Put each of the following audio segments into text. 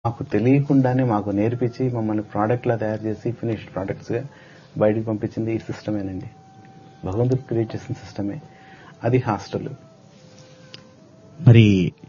మాకు తెలియకుండానే మాకు నేర్పించి మమ్మల్ని ప్రోడక్ట్ లా తయారు చేసి ఫినిష్డ్ ప్రోడక్ట్స్ గా బయటికి పంపించింది ఈ సిస్టమేనండి భగవంతుడు క్రియేట్ చేసిన సిస్టమే అది హాస్టల్ మరి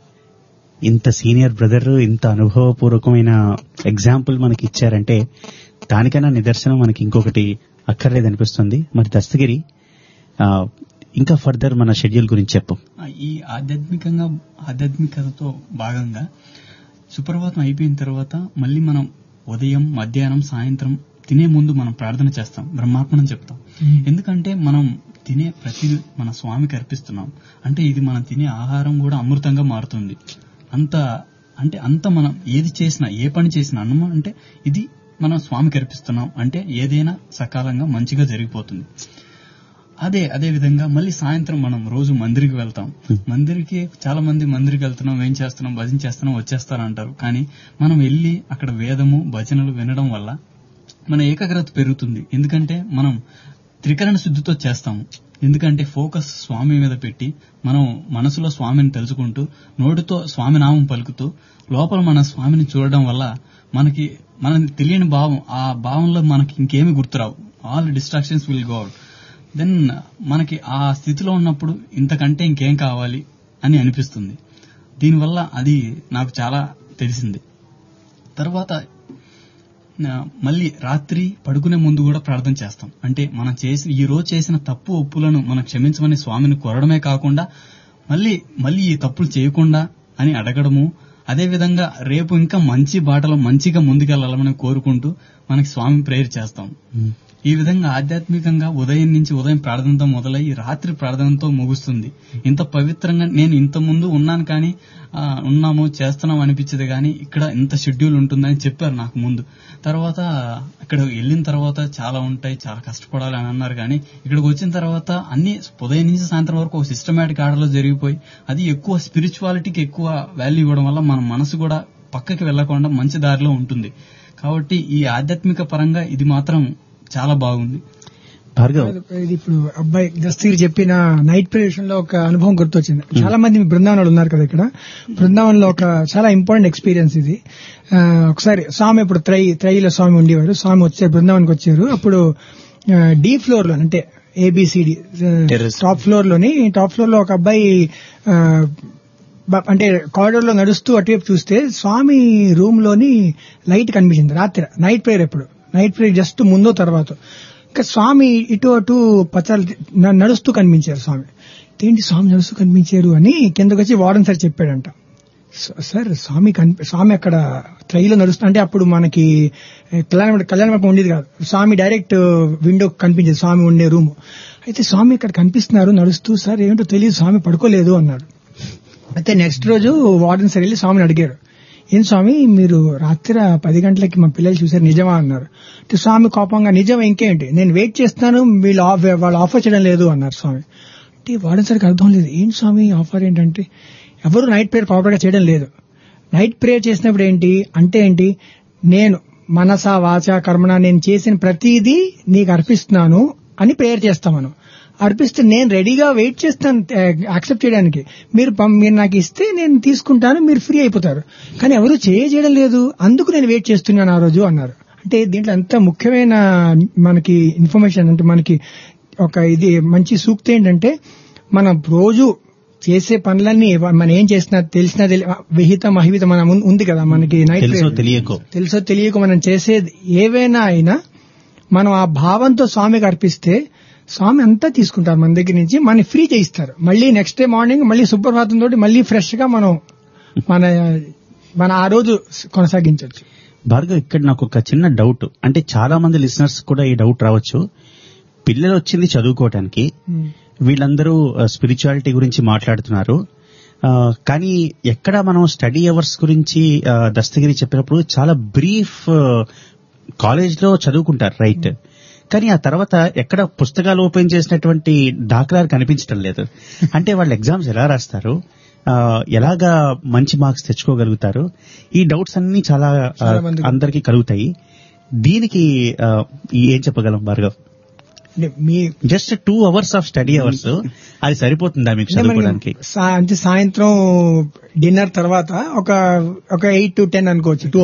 ఇంత సీనియర్ బ్రదర్ ఇంత అనుభవపూర్వకమైన ఎగ్జాంపుల్ మనకి ఇచ్చారంటే దానికైనా నిదర్శనం మనకి ఇంకొకటి అక్కర్లేదనిపిస్తుంది మరి దస్తగిరి ఆ, ఇంకా ఫర్దర్ మన షెడ్యూల్ గురించి చెప్పు ఈ ఆధ్యాత్మికంగా ఆధ్యాత్మికతతో భాగంగా సుప్రభాతం అయిపోయిన తర్వాత మళ్ళీ మనం ఉదయం మధ్యాహ్నం సాయంత్రం తినే ముందు మనం ప్రార్థన చేస్తాం బ్రహ్మార్పణం చెప్తాం ఎందుకంటే మనం తినే ప్రతి మన స్వామికి అర్పిస్తున్నాం అంటే ఇది మనం తినే ఆహారం కూడా అమృతంగా మారుతుంది అంత అంటే అంత మనం ఏది చేసినా ఏ పని చేసినా అన్నం అంటే ఇది మనం స్వామికి అర్పిస్తున్నాం అంటే ఏదైనా సకాలంగా మంచిగా జరిగిపోతుంది అదే అదే విధంగా మళ్ళీ సాయంత్రం మనం రోజు మందిరికి వెళ్తాం మందిరికి చాలా మంది మందిరికి వెళ్తున్నాం ఏం చేస్తున్నాం భజన చేస్తున్నాం వచ్చేస్తారంటారు కానీ మనం వెళ్ళి అక్కడ వేదము భజనలు వినడం వల్ల మన ఏకాగ్రత పెరుగుతుంది ఎందుకంటే మనం త్రికరణ శుద్ధితో చేస్తాము ఎందుకంటే ఫోకస్ స్వామి మీద పెట్టి మనం మనసులో స్వామిని తెలుసుకుంటూ నోటితో స్వామి నామం పలుకుతూ లోపల మన స్వామిని చూడడం వల్ల మనకి మన తెలియని భావం ఆ భావంలో మనకి ఇంకేమి గుర్తురావు all distractions will go out then మనకి ఆ స్థితిలో ఉన్నప్పుడు ఇంతకంటే ఇంకేం కావాలి అని అనిపిస్తుంది దీనివల్ల అది నాకు చాలా తెలిసింది తర్వాత ఆ, మళ్ళీ రాత్రి పడుకునే ముందు కూడా ప్రార్థన చేస్తాం అంటే మనం చేసి ఈ రోజు చేసిన తప్పు ఒప్పులను మనం క్షమించమని స్వామిని కోరడమే కాకుండా మళ్ళీ మళ్ళీ ఈ తప్పులు చేయకుండా అని అడగడము అదే విధంగా రేపు ఇంకా మంచి బాటలో మంచిగా ముందుకెళ్లాలని కోరుకుంటూ మనకి స్వామి ప్రేయర్ చేస్తాం ఈ విధంగా ఆధ్యాత్మికంగా ఉదయం నుంచి ఉదయం ప్రార్థనతో మొదలై రాత్రి ప్రార్థనతో ముగుస్తుంది ఇంత పవిత్రంగా నేను ఇంత ముందు ఉన్నాను కానీ ఆ, ఉన్నాము చేస్తున్నాం అనిపించేది కానీ ఇక్కడ ఇంత షెడ్యూల్ ఉంటుందని చెప్పారు నాకు ముందు తర్వాత ఇక్కడ వెళ్ళిన తర్వాత చాలా ఉంటాయి చాలా కష్టపడాలి అని అన్నారు కానీ ఇక్కడికి వచ్చిన తర్వాత అన్ని ఉదయం నుంచి సాయంత్రం వరకు ఒక సిస్టమేటిక్ ఆర్డర్లో జరిగిపోయి అది ఎక్కువ స్పిరిచువాలిటీకి ఎక్కువ వాల్యూ ఇవ్వడం వల్ల మన మనసు కూడా పక్కకి వెళ్లకుండా మంచి దారిలో ఉంటుంది కాబట్టి ఈ ఆధ్యాత్మిక పరంగా ఇది మాత్రం చాలా బాగుంది భార్గవ్ ఇది ఇప్పుడు అబ్బాయి దస్తగిరి చెప్పిన నైట్ ప్రేషన్ లో ఒక అనుభవం గుర్తొచ్చింది చాలా మంది మీ బృందావనాలు ఉన్నారు కదా ఇక్కడ బృందావనంలో ఒక చాలా ఇంపార్టెంట్ ఎక్స్పీరియన్స్ ఇది ఆ, ఒకసారి స్వామి ఇప్పుడు త్రై త్రైలో స్వామి ఉండేవారు స్వామి వచ్చారు బృందావనికి వచ్చారు అప్పుడు డి ఫ్లోర్ లో అంటే ఏబిసిడి Terrace. టాప్ ఫ్లోర్ లోని టాప్ ఫ్లోర్ లో ఒక అబ్బాయి ఆ, బ- అంటే కారిడోర్ లో నడుస్తూ అటువైపు చూస్తే స్వామి రూమ్ లోని లైట్ కనిపించింది రాత్రి నైట్ ప్రేయర్ ఎప్పుడు నైట్ ప్రేయర్ జస్ట్ ముందో తర్వాత ఇంకా స్వామి ఇటు అటు పచాలు న- నడుస్తూ కనిపించారు స్వామి ఏంటి స్వామి నడుస్తూ కనిపించారు అని కిందకు వచ్చి వార్డెన్ సార్ చెప్పాడంట స- సార్ స్వామి కనిపి స్వామి అక్కడ ట్రైలో నడుస్తూ అంటే అప్పుడు మనకి ఏ, కళ్యాణ కళ్యాణ మండపం ఉండేది కాదు స్వామి డైరెక్ట్ విండో కనిపించేది స్వామి ఉండే రూమ్ అయితే స్వామి ఇక్కడ కనిపిస్తున్నారు నడుస్తూ సార్ ఏంటో తెలియదు స్వామి పడుకోలేదు అన్నాడు అయితే నెక్స్ట్ రోజు వార్డెన్ సార్ వెళ్ళి స్వామిని అడిగారు ఏం స్వామి మీరు రాత్రి పది గంటలకి మా పిల్లలు చూసారు నిజమా అన్నారు అంటే స్వామి కోపంగా నిజం ఇంకేంటి నేను వెయిట్ చేస్తాను వీళ్ళు ఆఫ్- వాళ్ళు ఆఫర్ చేయడం లేదు అన్నారు స్వామి అంటే వార్డెన్ సార్కి అర్థం లేదు ఏం స్వామి ఆఫర్ ఏంటంటే ఎవరు నైట్ ప్రేయర్ ప్రాపర్ గా చేయడం లేదు నైట్ ప్రేయర్ చేసినప్పుడు ఏంటి అంటే ఏంటి నేను మనస వాచ కర్మణ నేను చేసిన ప్రతిదీ నీకు అర్పిస్తున్నాను అని ప్రేయర్ చేస్తాం మనం అర్పిస్తే నేను రెడీగా వెయిట్ చేస్తాను యాక్సెప్ట్ చేయడానికి మీరు పం- మీరు నాకు ఇస్తే నేను తీసుకుంటాను మీరు ఫ్రీ అయిపోతారు కానీ ఎవరు చేయడం లేదు అందుకు నేను వెయిట్ చేస్తున్నాను ఆ రోజు అన్నారు అంటే దీంట్లో ఎంత ముఖ్యమైన మనకి ఇన్ఫర్మేషన్ అంటే మనకి ఒక ఇది మంచి సూక్తి ఏంటంటే మనం రోజు చేసే పనులన్నీ మనం ఏం చేసినా తెలిసినా తెలి విహితం అహితం మన ముందు ఉంది కదా మనకి నైట్ తెలుసో ప్రేయర్. తెలియకో తెలుసో తెలియక మనం చేసేది ఏవైనా అయినా మనం ఆ భావంతో స్వామికి అర్పిస్తే స్వామి అంతా తీసుకుంటారు మన దగ్గర నుంచి మన ఫ్రీ చేయిస్తారు మళ్ళీ నెక్స్ట్ డే మార్నింగ్ మళ్ళీ సుప్రభాతం తోటి మళ్ళీ ఫ్రెష్ గా మనం మన మన ఆ రోజు కొనసాగించవచ్చు భార్గవ్ ఇక్కడ నాకు ఒక చిన్న డౌట్ అంటే చాలా మంది లిసనర్స్ కూడా ఈ డౌట్ రావచ్చు పిల్లలు వచ్చింది చదువుకోవటానికి వీళ్ళందరూ స్పిరిచువాలిటీ గురించి మాట్లాడుతున్నారు ఆ, కానీ ఎక్కడ మనం స్టడీ అవర్స్ గురించి ఆ, దస్తగిరి చెప్పినప్పుడు చాలా బ్రీఫ్ కాలేజ్ లో చదువుకుంటారు రైట్ కానీ ఆ తర్వాత ఎక్కడ పుస్తకాలు ఓపెన్ చేసినటువంటి దాఖలాలు కనిపించడం లేదు అంటే వాళ్ళు ఎగ్జామ్స్ ఎలా రాస్తారు ఆ, ఎలాగా మంచి మార్క్స్ తెచ్చుకోగలుగుతారు ఈ డౌట్స్ అన్ని చాలా ఆ, చాలా మందికి. అందరికీ కలుగుతాయి దీనికి ఆ, ఏం చెప్పగలం భార్గవ్ అంటే మీ just two hours of study hours అది సరిపోతుందా మీకు అంటే మనకి చదువుకోవడానికి సా- అంటే సాయంత్రం డిన్నర్ తర్వాత ఒక ఒక ఎయిట్ టు టెన్ అనుకోవచ్చు టూ